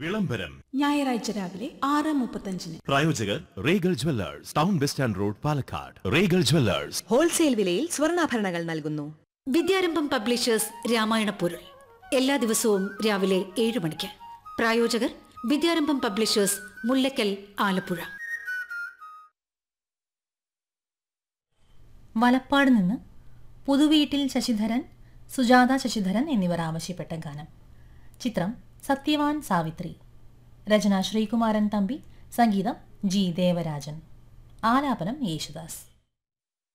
വിളംബരം ഞായറാഴ്ച രാവിലെ ആറ് മുപ്പത്തഞ്ചിന് പ്രായോജകർ Regal jewellers town bus stand road Palakkad Regal jewellers wholesale വിലയിൽ സ്വർണ്ണാഭരണങ്ങൾ നൽകുന്നു വിദ്യാരംഭം പബ്ലിഷേഴ്സ് രാമായണ പൊരുൾ എല്ലാ ദിവസവും രാവിലെ ഏഴ് മണിക്ക് പ്രായോജകർ വിദ്യാരംഭം പബ്ലിഷേഴ്സ് മുല്ലക്കൽ ആലപ്പുഴ വലപ്പാട് നിന്ന് പുതുവീട്ടിൽ ശശിധരൻ സുജാത ശശിധരൻ എന്നിവർ ആവശ്യപ്പെട്ട ഗാനം ചിത്രം സത്യവാൻ സാവിത്രി രചന ശ്രീകുമാരൻ തമ്പി സംഗീതം ജി ദേവരാജൻ ആലാപനം യേശുദാസ്